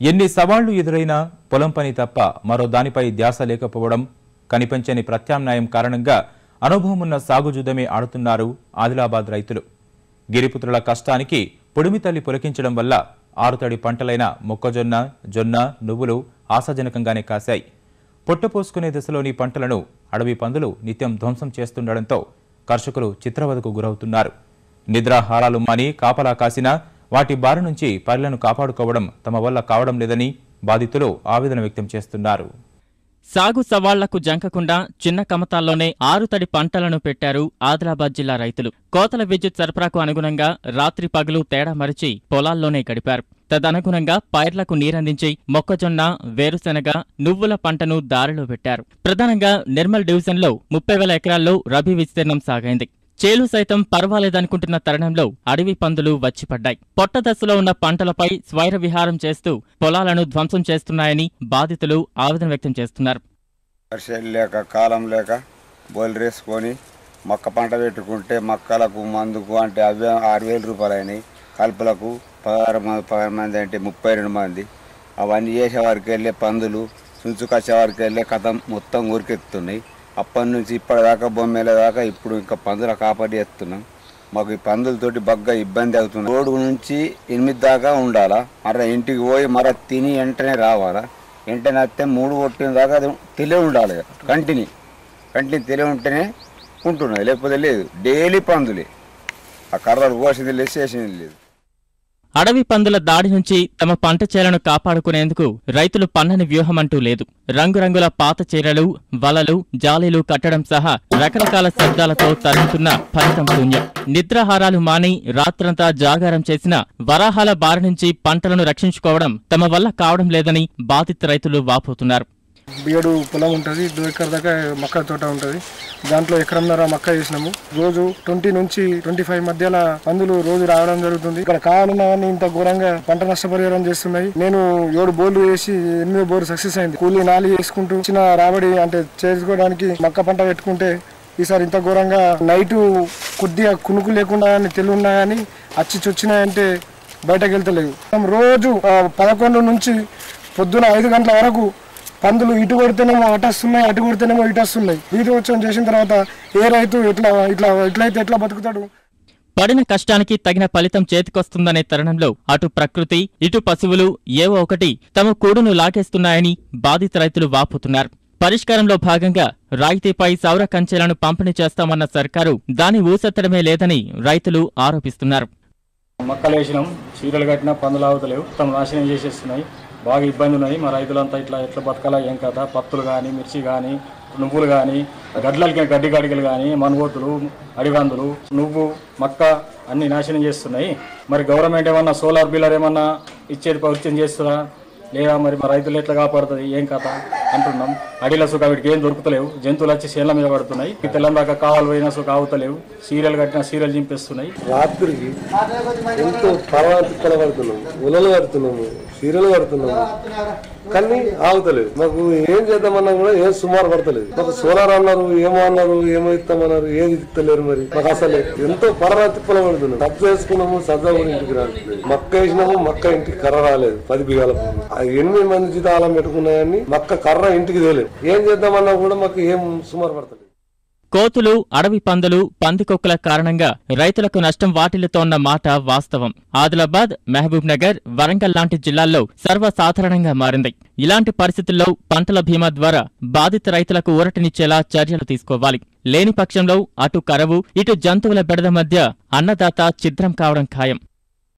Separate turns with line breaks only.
ఎన్ని సవాళ్లు ఎదురైనా పొలం పని తప్ప మరో దానిపై ధ్యాస లేకపోవడం కనిపించని ప్రత్యామ్నాయం కారణంగా అనుభవం ఉన్న సాగుజుదమే ఆడుతున్నారు ఆదిలాబాద్ రైతులు గిరిపుత్రుల కష్టానికి పొడిమి తల్లి పులకించడం వల్ల ఆరుతడి పంటలైన మొక్కజొన్న జొన్న నువ్వులు ఆశాజనకంగానే కాశాయి పొట్టపోసుకునే దశలోని పంటలను అడవి పందులు నిత్యం ధ్వంసం చేస్తుండటంతో కర్షకులు చిత్రవదకు గురవుతున్నారు నిద్రాహారాలు మాని కాపలా కాసినా వాటి బారి నుంచి పర్లను కాపాడుకోవడం తమ వల్ల కావడం లేదని బాధితులు ఆవేదన వ్యక్తం చేస్తున్నారు
సాగు సవాళ్లకు జంకకుండా చిన్న కమతాల్లోనే ఆరుతడి పంటలను పెట్టారు ఆదిలాబాద్ జిల్లా రైతులు కోతల విద్యుత్ సరఫరాకు అనుగుణంగా రాత్రి పగలు తేడా మరిచి పొలాల్లోనే గడిపారు తదనుగుణంగా పైర్లకు నీరందించి మొక్కజొన్న వేరుశెనగ నువ్వుల పంటను దారిలో పెట్టారు ప్రధానంగా నిర్మల్ డివిజన్లో ముప్పై వేల ఎకరాల్లో రబీ విస్తీర్ణం సాగైంది చేలు సైతం పర్వాలేదనుకుంటున్న తరుణంలో అడవి పందులు వచ్చిపడ్డాయి పొట్ట దశలో ఉన్న పంటలపై స్వైర విహారం చేస్తూ పొలాలను ధ్వంసం చేస్తున్నాయని బాధితులు ఆవేదన వ్యక్తం చేస్తున్నారు
వర్షాలు లేక కాలం లేక బోలు వేసుకొని మొక్క పంట పెట్టుకుంటే మొక్కలకు మందుకు అంటే అవే ఆరు వేల రూపాయలు అయినాయి కలుపులకు పదహారు మంది పదహారు మంది అంటే ముప్పై రెండు మంది అవన్నీ చేసే వారికి వెళ్ళే పందులు చుంచుకొచ్చే వారికి వెళ్ళే కథ మొత్తం ఊరికెత్తున్నాయి అప్పటి నుంచి ఇప్పటిదాకా బొమ్మల దాకా ఇప్పుడు ఇంకా పందుల కాపాడి ఎత్తున్నాం మాకు ఈ పందులతోటి బగ్గా ఇబ్బంది అవుతుంది రోడ్డు నుంచి ఎనిమిది దాకా ఉండాలా మర ఇంటికి పోయి మర తిని వెంటనే రావాలా వెంటనే వస్తే మూడు కొట్టిన దాకా అది తెలివి ఉండాలి కంటిన్యూ కంటిన్యూ తెలివి ఉంటేనే ఉంటున్నది లేకపోతే లేదు డైలీ పందులే ఆ కర్రలు కోసింది లేదు చేసింది లేదు
అడవి పందుల దాడి నుంచి తమ పంట చేలను కాపాడుకునేందుకు రైతులు పన్నని వ్యూహమంటూ లేదు రంగురంగుల పాత చీరలు వలలు జాలీలు కట్టడం సహా రకరకాల శబ్దాలతో తరుగుతున్న ఫలితం శూన్యం నిద్రాహారాలు మాని రాత్రంతా జాగారం చేసిన వరాహాల బారి నుంచి పంటలను రక్షించుకోవడం తమ వల్ల కావడం లేదని బాధిత రైతులు వాపోతున్నారు
ఏడు పొలం ఉంటుంది దో ఎకర్ దాకా మక్క తోట ఉంటుంది దాంట్లో ఎకరంన్నర మక్క వేసినాము రోజు ట్వంటీ నుంచి ట్వంటీ ఫైవ్ మధ్యలో పందులు రోజు రావడం జరుగుతుంది ఇక్కడ కావాలన్నవన్నీ ఇంత ఘోరంగా పంట నష్టపరిహారం చేస్తున్నాయి నేను ఏడు బోర్లు వేసి ఎనిమిదో బోర్ సక్సెస్ అయింది కూలీ నాలి వేసుకుంటూ చిన్న రాబడి అంటే చేసుకోవడానికి మక్క పంట పెట్టుకుంటే ఈసారి ఇంత ఘోరంగా నైటు కొద్దిగా కునుకు లేకుండా కానీ తెలివి ఉన్నా కానీ అచ్చి చొచ్చినాయంటే బయటకు వెళ్తలేదు మనం రోజు ఆ, పదకొండు నుంచి పొద్దున ఐదు గంటల వరకు పందులు ఇటు కొడితేనేమో అటు వస్తున్నాయి అటు కొడితేనేమో ఇటు వస్తున్నాయి వీటి వచ్చి చేసిన తర్వాత ఏ రైతు ఇట్లా ఇట్లా ఇట్లయితే ఎట్లా బతుకుతాడు
పడిన కష్టానికి తగిన ఫలితం చేతికొస్తుందనే తరుణంలో అటు ప్రకృతి ఇటు పశువులు ఏవో ఒకటి తమ కూడును లాగేస్తున్నాయని బాధిత రైతులు వాపోతున్నారు పరిష్కారంలో భాగంగా రాయితీపై సౌర కంచెలను పంపిణీ చేస్తామన్న సర్కారు దాని ఊసెత్తడమే లేదని రైతులు ఆరోపిస్తున్నారు
మొక్కలు వేసినాం చీరలు కట్టినా పందులు ఆవుతలేవు మొత్తం నాశనం చేసేస్తున్నాయి బాగా ఇబ్బంది ఉన్నాయి మా రైతులంతా ఇట్లా ఎట్లా బతకాలా ఏం కదా పత్తులు కానీ మిర్చి కానీ నువ్వులు కానీ గడ్లకి గడ్డి గడికలు కానీ మనుగోతులు అడివందులు నువ్వు మక్క అన్ని నాశనం చేస్తున్నాయి మరి గవర్నమెంట్ ఏమన్నా సోలార్ బిల్లర్ ఏమన్నా ఇచ్చేది పరిచయం చేస్తుందా లేదా మరి మా రైతులు ఎట్లా కాపాడుతుంది ఏం కథ అంటున్నాం అడిల సుఖ వీటికి ఏం దొరుకుతలేవు జంతువులు వచ్చి చేనుల మీద పడుతున్నాయి తెల్లం దాకా కావాలి పోయినా సుఖ ఆవుతలేవు సీరియల్ కట్టినా సీరియల్ చింపేస్తున్నాయి
రాత్రికి ఎంతో పర్వాతి కలబడుతున్నాము ఉలలు కడుతున్నాము చీరలు కడుతున్నాము కానీ ఆగుతలేదు మాకు ఏం చేద్దామన్నా కూడా ఏం సుమారు పడతలేదు మాకు సోలార్ అన్నారు ఏమో అన్నారు ఏమో ఇస్తామన్నారు ఏది ఇస్తలేరు మరి మాకు అసలు ఎంతో పరరాతి కలబడుతున్నాం సజ్జ వేసుకున్నాము సజ్జ కూడా ఇంటికి రాలేదు మక్క వేసినాము మక్క ఇంటికి కర్ర రాలేదు పది బిగాల భూమి. ఆ ఎనిమిది మంది జీతాలం పెట్టుకున్నా కానీ మక్క కర్ర ఇంటికి తేలేదు ఏం చేద్దామన్నా కూడా మాకు ఏం సుమారు పడతలేదు
కోతులు అడవి పందులు పందికొక్కుల కారణంగా రైతులకు నష్టం వాటిల్లుతోన్న మాట వాస్తవం ఆదిలాబాద్ మహబూబ్ నగర్ వరంగల్ లాంటి జిల్లాల్లో సర్వసాధారణంగా మారింది ఇలాంటి పరిస్థితుల్లో పంటల బీమా ద్వారా బాధిత రైతులకు ఊరటనిచ్చేలా చర్యలు తీసుకోవాలి లేని పక్షంలో అటు కరవు ఇటు జంతువుల బెడద మధ్య అన్నదాత ఛిద్రం కావడం ఖాయం